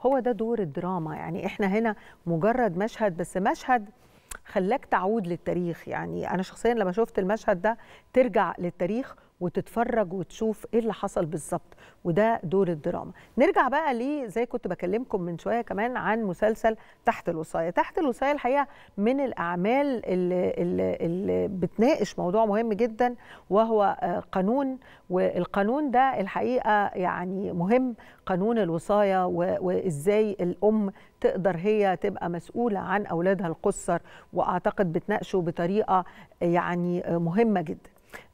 هو ده دور الدراما يعني احنا هنا مجرد مشهد بس مشهد خلاك تعود للتاريخ يعني انا شخصيا لما شفت المشهد ده ترجع للتاريخ وتتفرج وتشوف ايه اللي حصل بالظبط وده دور الدراما نرجع بقى ليه زي كنت بكلمكم من شويه كمان عن مسلسل تحت الوصايه تحت الوصايه الحقيقه من الاعمال اللي, اللي, اللي بتناقش موضوع مهم جدا وهو قانون والقانون ده الحقيقه يعني مهم قانون الوصايه وازاي الام تقدر هي تبقى مسؤوله عن اولادها القصر واعتقد بتناقشه بطريقه يعني مهمه جدا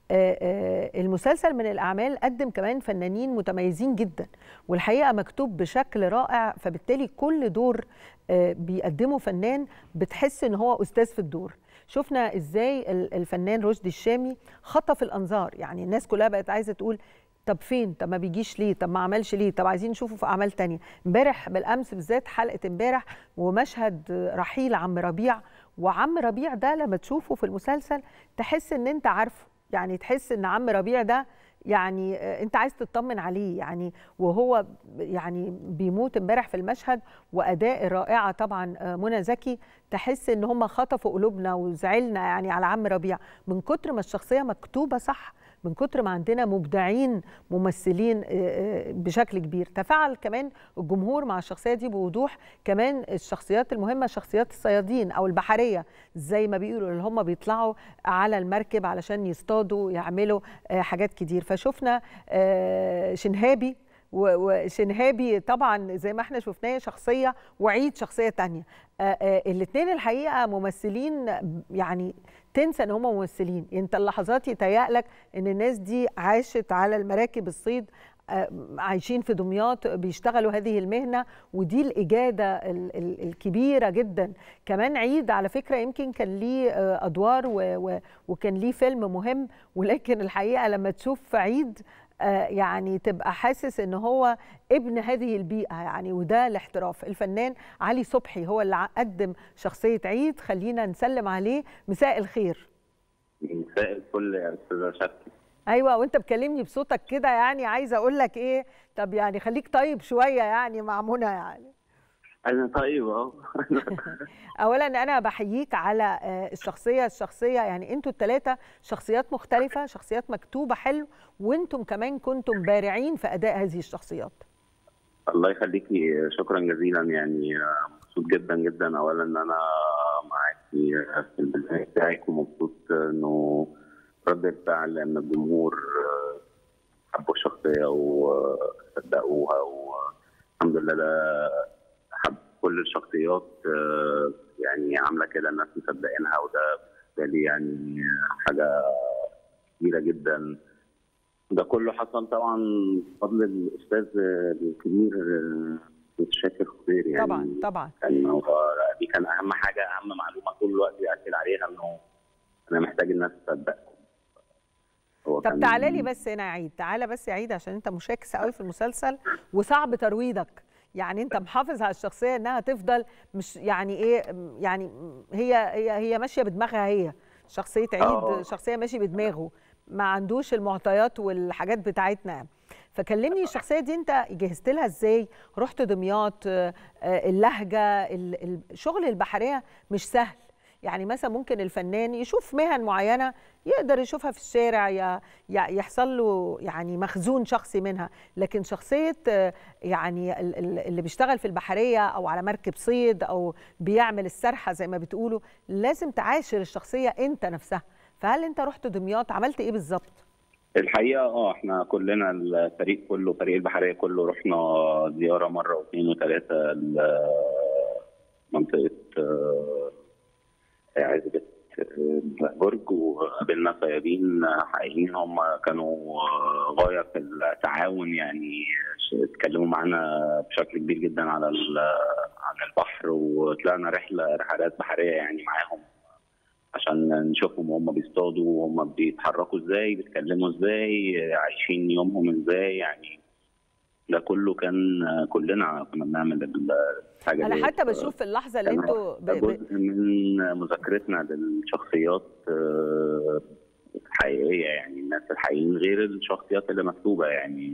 المسلسل من الاعمال قدم كمان فنانين متميزين جدا والحقيقه مكتوب بشكل رائع فبالتالي كل دور بيقدمه فنان بتحس ان هو استاذ في الدور شفنا ازاي الفنان رشدي الشامي خطف الانظار يعني الناس كلها بقت عايزه تقول طب فين طب ما بيجيش ليه طب ما عملش ليه طب عايزين نشوفه في اعمال تانية امبارح بالامس بالذات حلقه امبارح ومشهد رحيل عم ربيع وعم ربيع ده لما تشوفه في المسلسل تحس ان انت عارفه يعني تحس ان عم ربيع ده يعني انت عايز تطمن عليه يعني وهو يعني بيموت امبارح في المشهد واداء رائعه طبعا منى زكي تحس ان هم خطفوا قلوبنا وزعلنا يعني على عم ربيع من كتر ما الشخصيه مكتوبه صح من كتر ما عندنا مبدعين ممثلين بشكل كبير تفاعل كمان الجمهور مع الشخصيه دي بوضوح كمان الشخصيات المهمه شخصيات الصيادين او البحريه زي ما بيقولوا اللي هم بيطلعوا على المركب علشان يصطادوا يعملوا حاجات كتير فشفنا شنهابي وشنهابي طبعا زي ما احنا شفناه شخصيه وعيد شخصيه تانية الاثنين الحقيقه ممثلين يعني تنسى ان هم ممثلين انت اللحظات يتهيأ لك ان الناس دي عاشت على المراكب الصيد عايشين في دمياط بيشتغلوا هذه المهنة ودي الإجادة الكبيرة جدا كمان عيد على فكرة يمكن كان ليه أدوار وكان ليه فيلم مهم ولكن الحقيقة لما تشوف عيد يعني تبقى حاسس ان هو ابن هذه البيئه يعني وده الاحتراف الفنان علي صبحي هو اللي قدم شخصيه عيد خلينا نسلم عليه مساء الخير مساء الفل يا استاذه شكي ايوه وانت بكلمني بصوتك كده يعني عايزه اقول لك ايه طب يعني خليك طيب شويه يعني مع منى يعني انا طيب اه اولا انا بحييك على الشخصيه الشخصيه يعني انتوا الثلاثه شخصيات مختلفه شخصيات مكتوبه حلو وانتم كمان كنتم بارعين في اداء هذه الشخصيات الله يخليكي شكرا جزيلا يعني مبسوط جدا جدا اولا ان انا معاكي في البدايه بتاعك ومبسوط انه رد الفعل ان الجمهور حبوا الشخصيه وصدقوها والحمد لله ده حب كل الشخصيات يعني عامله كده الناس مصدقينها وده بالنسبه لي يعني حاجه كبيره جدا ده كله حصل طبعا بفضل الاستاذ الكبير شاكر خضير يعني طبعا طبعا كان هو دي كان اهم حاجه اهم معلومه طول الوقت بياكد عليها انه انا محتاج الناس تصدقكم طب تعالى لي بس هنا يا عيد تعالى بس يا عيد عشان انت مشاكس قوي في المسلسل وصعب ترويضك يعني انت محافظ على الشخصيه انها تفضل مش يعني ايه يعني هي هي هي ماشيه بدماغها هي شخصيه عيد أوه. شخصيه ماشي بدماغه ما عندوش المعطيات والحاجات بتاعتنا فكلمني الشخصيه دي انت جهزت لها ازاي رحت دمياط اللهجه شغل البحريه مش سهل يعني مثلا ممكن الفنان يشوف مهن معينه يقدر يشوفها في الشارع يحصل له يعني مخزون شخصي منها لكن شخصيه يعني اللي بيشتغل في البحريه او على مركب صيد او بيعمل السرحه زي ما بتقولوا لازم تعاشر الشخصيه انت نفسها فهل انت رحت دمياط عملت ايه بالظبط الحقيقه اه احنا كلنا الفريق كله فريق البحريه كله رحنا زياره مره واثنين وثلاثه لمنطقه عزبه برج وقابلنا صيادين حقيقيين هم كانوا غايه في التعاون يعني اتكلموا معانا بشكل كبير جدا على عن البحر وطلعنا رحله رحلات بحريه يعني معاهم عشان نشوفهم وهم بيصطادوا وهم بيتحركوا ازاي بيتكلموا ازاي عايشين يومهم ازاي يعني ده كله كان كلنا كنا بنعمل الحاجه انا حتى بشوف في اللحظه اللي انتوا ب... جزء من مذاكرتنا للشخصيات الحقيقيه يعني الناس الحقيقيين غير الشخصيات اللي مكتوبه يعني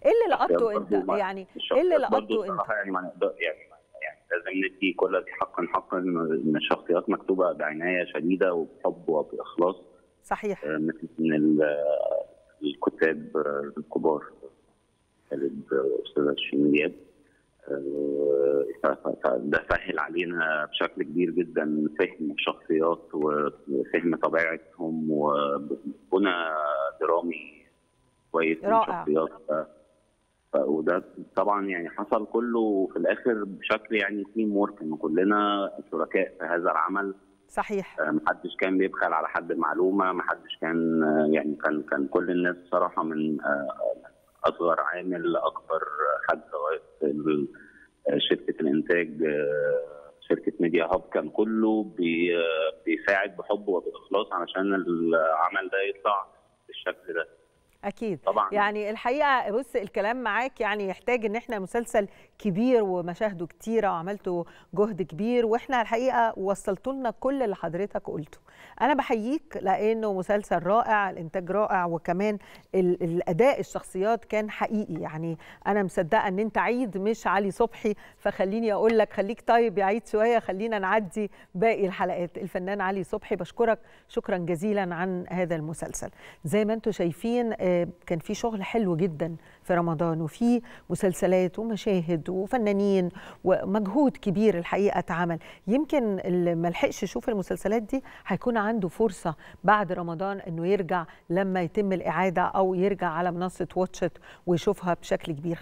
ايه اللي لقطته برضو انت ما- يعني ايه الشخصيات اللي برضو لقطته انت الصراحة يعني ما نقدر يعني يعني لازم ندي كل ذي حق حقا ان الشخصيات مكتوبه بعنايه شديده وبحب وباخلاص صحيح آه، مثل من ال- الكتاب آه، الكبار خالد استاذ شيرين دياب آه، ف- ف- فده سهل علينا بشكل كبير جدا فهم الشخصيات وفهم طبيعتهم وبنى درامي كويس رائع. للشخصيات ف- ف- وده طبعا يعني حصل كله في الاخر بشكل يعني تيم ورك ان كلنا شركاء في هذا العمل صحيح آه، محدش كان بيبخل على حد معلومه محدش كان آه، يعني كان كان كل الناس صراحه من آه، اصغر عامل لاكبر حد لغايه ال- آه، شركه الانتاج آه، شركه ميديا هاب كان كله بي آه، بيساعد بحب وباخلاص علشان العمل ده يطلع بالشكل ده اكيد طبعا يعني الحقيقه بص الكلام معاك يعني يحتاج ان احنا مسلسل كبير ومشاهده كتيره وعملتوا جهد كبير واحنا الحقيقه وصلتوا لنا كل اللي حضرتك قلته انا بحييك لانه مسلسل رائع الانتاج رائع وكمان ال- الاداء الشخصيات كان حقيقي يعني انا مصدقه ان انت عيد مش علي صبحي فخليني اقول لك خليك طيب يا عيد شويه خلينا نعدي باقي الحلقات الفنان علي صبحي بشكرك شكرا جزيلا عن هذا المسلسل زي ما انتم شايفين آه، كان في شغل حلو جدا في رمضان وفي مسلسلات ومشاهد وفنانين ومجهود كبير الحقيقه اتعمل يمكن اللي ما لحقش يشوف المسلسلات دي هيكون عنده فرصه بعد رمضان انه يرجع لما يتم الاعاده او يرجع على منصه واتشت ويشوفها بشكل كبير